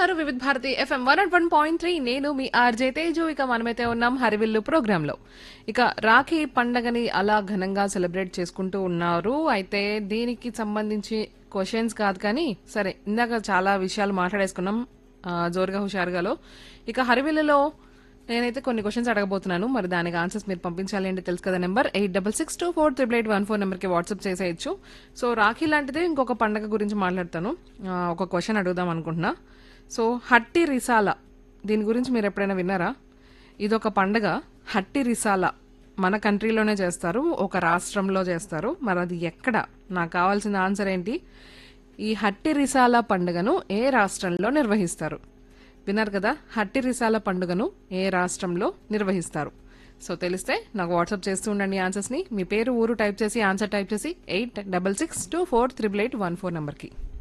వింటున్నారు Vividh Bharati FM one and one point three నేను మీ ఆర్జే తేజు ఇక మనమైతే ఉన్నాం హరివిల్లు ప్రోగ్రామ్ లో ఇక రాఖీ పండగని అలా ఘనంగా సెలబ్రేట్ చేసుకుంటూ ఉన్నారు అయితే దీనికి సంబంధించి క్వశ్చన్స్ కాదు కానీ సరే ఇందాక చాలా విషయాలు మాట్లాడేసుకున్నాం ఆ, జోరుగా హుషారుగాలో ఇక హరివిల్లులో నేనైతే కొన్ని క్వశ్చన్స్ అడగబోతున్నాను మరి దానికి ఆన్సర్స్ మీరు పంపించాలి అంటే తెలుసు కదా number eight double six two four triple eight one four నెంబర్కి వాట్సాప్ చేసేయచ్చు సో రాఖీ లాంటిదే ఇంకొక పండగ గురించి మాట్లాడతాను ఆ, ఒక క్వశ్చన్ అడుగుదాం అనుకుంటున్నా సో హట్టి రిసాల దీని గురించి మీరు ఎప్పుడైనా విన్నారా ఇదొక పండగ హట్టి రిసాల మన కంట్రీలోనే చేస్తారు ఒక రాష్ట్రంలో చేస్తారు మరి అది ఎక్కడ నాకు కావాల్సిన ఆన్సర్ ఏంటి ఈ హట్టి రిసాల పండుగను ఏ రాష్ట్రంలో నిర్వహిస్తారు విన్నారు కదా హట్టి రిసాల పండుగను ఏ రాష్ట్రంలో నిర్వహిస్తారు సో తెలిస్తే నాకు వాట్సాప్ చేస్తూ ఉండండి ఆన్సర్స్ని మీ పేరు ఊరు టైప్ చేసి ఆన్సర్ టైప్ చేసి eight double six two four triple eight one four నెంబర్కి